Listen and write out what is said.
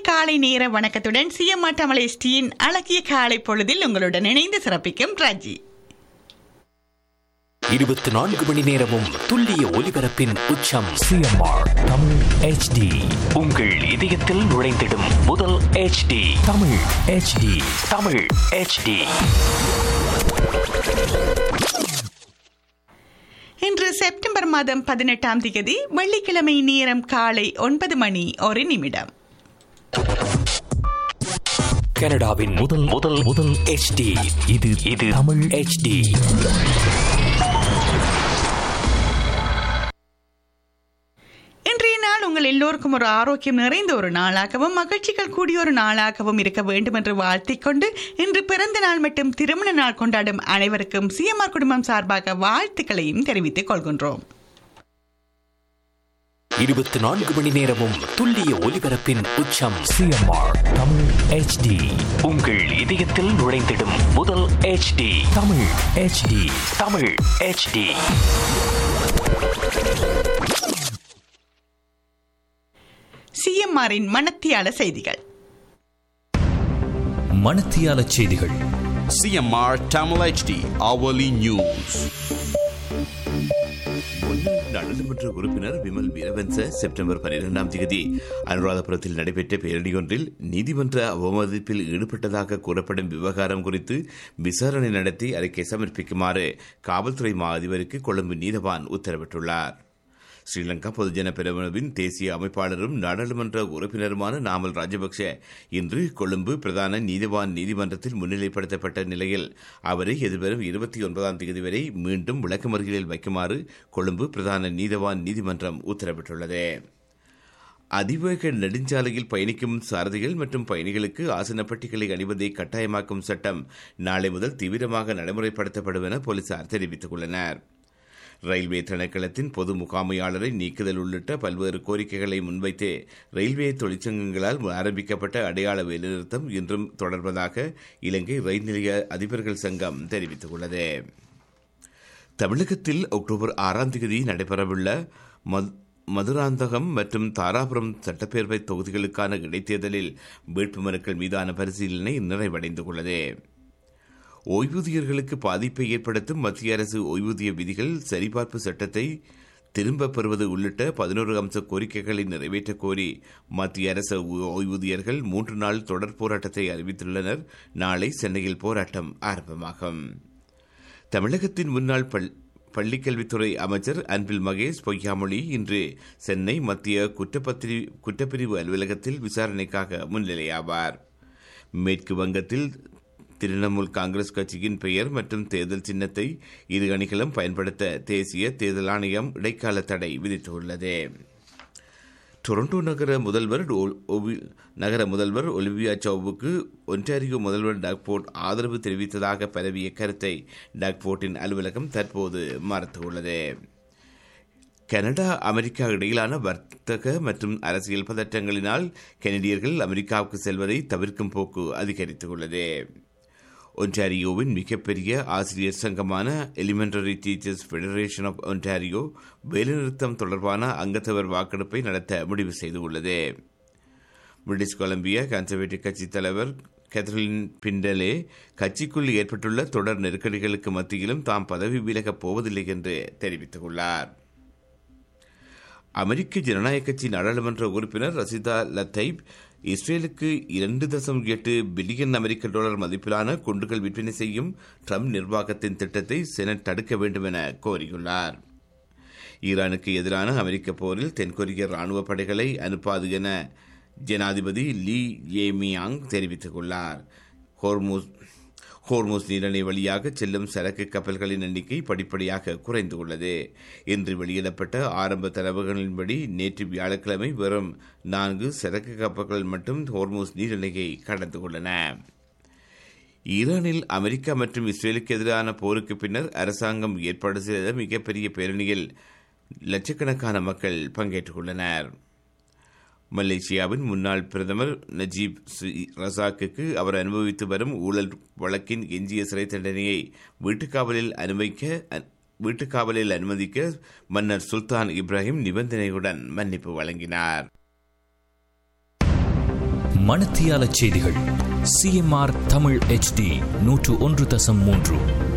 காலை நேர வணக்கத்துடன் சிஎம்ஆ தமிழ் எஸ்டியின் அழகிய காலை பொழுதில் உங்களுடன் இணைந்து சிறப்பிக்கும் ராஜி இருபத்தி நான்கு மணி நேரமும் துல்லிய ஒலிபரப்பின் உச்சம் சிஎம்ஆர் தமிழ் ஹெச்டி உங்கள் இதயத்தில் நுழைந்திடும் முதல் HD Tamil HD Tamil HD இன்று செப்டம்பர் மாதம் பதினெட்டாம் தேதி வெள்ளிக்கிழமை நேரம் காலை ஒன்பது மணி ஒரு நிமிடம் கனடாவின் முதல் முதல் முதல் HD இது இது தமிழ் HD இன்றைய நாள் உங்கள் எல்லோருக்கும் ஒரு ஆரோக்கியம் நிறைந்த ஒரு நாளாகவும் மகிழ்ச்சிகள் கூடிய ஒரு நாளாகவும் இருக்க வேண்டும் என்று வாழ்த்திக் கொண்டு இன்று பிறந்த நாள் மற்றும் திருமண நாள் கொண்டாடும் அனைவருக்கும் சிஎம்ஆர் குடும்பம் சார்பாக வாழ்த்துக்களையும் தெரிவித்துக் கொள்கின்றோம் இருபத்தி நான்கு மணி நேரமும் துல்லிய ஒலிபரப்பின் உச்சம் சிஎம்ஆர் தமிழ் ஹெச்டி உங்கள் இதயத்தில் நுழைந்திடும் முதல் HD Tamil HD Tamil HD சிஎம்ஆரின் மனத்தியால செய்திகள் மணத்தியால செய்திகள் CMR Tamil HD hourly news. முன்னாள் நாடாளுமன்ற உறுப்பினர் விமல் வீரவன்ச செப்டம்பர் பன்னிரெண்டாம் தேதி அனுராதபுரத்தில் நடைபெற்ற பேரணியொன்றில் நீதிமன்ற அவமதிப்பில் ஈடுபட்டதாக கூறப்படும் விவகாரம் குறித்து விசாரணை நடத்தி அறிக்கை சமர்ப்பிக்குமாறு காவல்துறை மா அதிபருக்கு கொழும்பு நீதவான் உத்தரவிட்டுள்ளார் ஸ்ரீலங்கா பொதுஜன பெரமுனவின் தேசிய அமைப்பாளரும் நாடாளுமன்ற உறுப்பினருமான நாமல் ராஜபக்ஷ இன்று கொழும்பு பிரதான நீதிவான் நீதிமன்றத்தில் முன்னிலைப்படுத்தப்பட்ட நிலையில் அவரை எதிர்வரும் இருபத்தி ஒன்பதாம் தேதி வரை மீண்டும் விளக்கமறியலில் வைக்குமாறு கொழும்பு பிரதான நீதிவான் நீதிமன்றம் உத்தரவிட்டுள்ளது அதிவேக நெடுஞ்சாலையில் பயணிக்கும் சாரதிகள் மற்றும் பயணிகளுக்கு ஆசன பெட்டிகளை அணிவதை கட்டாயமாக்கும் சட்டம் நாளை முதல் தீவிரமாக நடைமுறைப்படுத்தப்படும் என போலீசார் தெரிவித்துள்ளனர் ரயில்வே திணைக்களத்தின் பொது முகாமையாளரை நீக்குதல் உள்ளிட்ட பல்வேறு கோரிக்கைகளை முன்வைத்து ரயில்வே தொழிற்சங்கங்களால் ஆரம்பிக்கப்பட்ட அடையாள வேலைநிறுத்தம் இன்றும் தொடர்வதாக இலங்கை ரயில் நிலைய அதிபர்கள் சங்கம் தெரிவித்துள்ளது தமிழகத்தில் அக்டோபர் ஆறாம் தேதி நடைபெறவுள்ள மது- மதுராந்தகம் மற்றும் தாராபுரம் சட்டப்பேரவை தொகுதிகளுக்கான இடைத்தேர்தலில் வேட்புமனுக்கள் மீதான பரிசீலனை நிறைவடைந்துள்ளது ஓய்வூதியர்களுக்கு பாதிப்பை ஏற்படுத்தும் மத்திய அரசு ஓய்வூதிய விதிகள் சரிபார்ப்பு சட்டத்தை திரும்பப் பெறுவது உள்ளிட்ட பதினோரு அம்ச கோரிக்கைகளை நிறைவேற்றக் கோரி மத்திய அரசு ஓ- ஓய்வூதியர்கள் மூன்று நாள் தொடர் போராட்டத்தை அறிவித்துள்ளனர் நாளை சென்னையில் போராட்டம் ஆரம்பமாகும் தமிழகத்தின் முன்னாள் பள் பள்ளிக்கல்வித்துறை அமைச்சர் அன்பில் மகேஷ் பொய்யாமொழி இன்று சென்னை மத்திய குற்றப்பத்திரி குற்றப்பிரிவு அலுவலகத்தில் விசாரணைக்காக முன்னிலையாவார் மேற்கு வங்கத்தில் திரிணாமுல் காங்கிரஸ் கட்சியின் பெயர் மற்றும் தேர்தல் சின்னத்தை இரு அணிகளும் பயன்படுத்த தேசிய தேர்தல் ஆணையம் இடைக்கால தடை விதித்துள்ளது டொரண்டோ நகர முதல்வர் ஒ- ஒவி- நகர முதல்வர் ஒலிவியா சௌவுக்கு ஒன்டாரியோ முதல்வர் டாக்போர்ட் ஆதரவு தெரிவித்ததாக பரவிய கருத்தை டாக்போர்ட்டின் அலுவலகம் தற்போது மறுத்துள்ளது கனடா அமெரிக்கா இடையிலான வர்த்தக மற்றும் அரசியல் பதற்றங்களினால் கனடியர்கள் அமெரிக்காவுக்கு செல்வதை தவிர்க்கும் போக்கு அதிகரித்துள்ளது ஒன்டாரியோவின் மிகப்பெரிய ஆசிரியர் சங்கமான elementary teachers federation of Ontario வேலைநிறுத்தம் தொடர்பான அங்கத்தவர் வாக்கெடுப்பை நடத்த முடிவு செய்துள்ளது பிரிட்டிஷ் கொலம்பியா கன்சர்வேட்டிவ் கட்சி தலைவர் கேத்ரின் பிண்டலே கட்சிக்குள் ஏற்பட்டுள்ள தொடர் நெருக்கடிகளுக்கு மத்தியிலும் தாம் பதவி விலகப் போவதில்லை என்று தெரிவித்துள்ளார் அமெரிக்க ஜனநாயக கட்சி நாடாளுமன்ற உறுப்பினர் ரசிதா லத்தைப் இஸ்ரேலுக்கு இரண்டு தசம் எட்டு பில்லியன் அமெரிக்க டாலர் மதிப்பிலான குண்டுகள் விற்பனை செய்யும் ட்ரம்ப் நிர்வாகத்தின் திட்டத்தை செனட் தடுக்க வேண்டும் என கோரியுள்ளார் ஈரானுக்கு எதிரான அமெரிக்க போரில் தென்கொரிய ராணுவ படைகளை அனுப்பாது என ஜனாதிபதி லீ ஏமியாங் தெரிவித்துள்ளார் ஹோர்மூஸ் ஹோர்மோஸ் நீரிணை வழியாக செல்லும் சரக்கு கப்பல்களின் எண்ணிக்கை படிப்படியாக குறைந்துள்ளது இன்று வெளியிடப்பட்ட ஆரம்ப தரவுகளின்படி நேற்று வியாழக்கிழமை வெறும் நான்கு சரக்கு கப்பல்கள் மட்டும் ஹோர்மோஸ் நீரிணையை கடந்துள்ளன ஈரானில் அமெரிக்கா மற்றும் இஸ்ரேலுக்கு எதிரான போருக்கு பின்னர் அரசாங்கம் ஏற்பாடு செய்த மிகப்பெரிய பேரணியில் லட்சக்கணக்கான மக்கள் பங்கேற்றுள்ளனர் மலேசியாவின் முன்னாள் பிரதமர் நஜீப் சி- ரசாக்குக்கு அவர் அனுபவித்து வரும் ஊழல் வழக்கின் எஞ்சிய சிறை தண்டனையை வீட்டுக்காவலில் அனுமதிக்க அ- வீட்டுக்காவலில் அனுமதிக்க மன்னர் சுல்தான் இப்ராஹிம் நிபந்தனையுடன் மன்னிப்பு வழங்கினார் மணத்தியால செய்திகள் சிஎம்ஆர் தமிழ் HD நூற்று ஒன்று தசம் மூன்று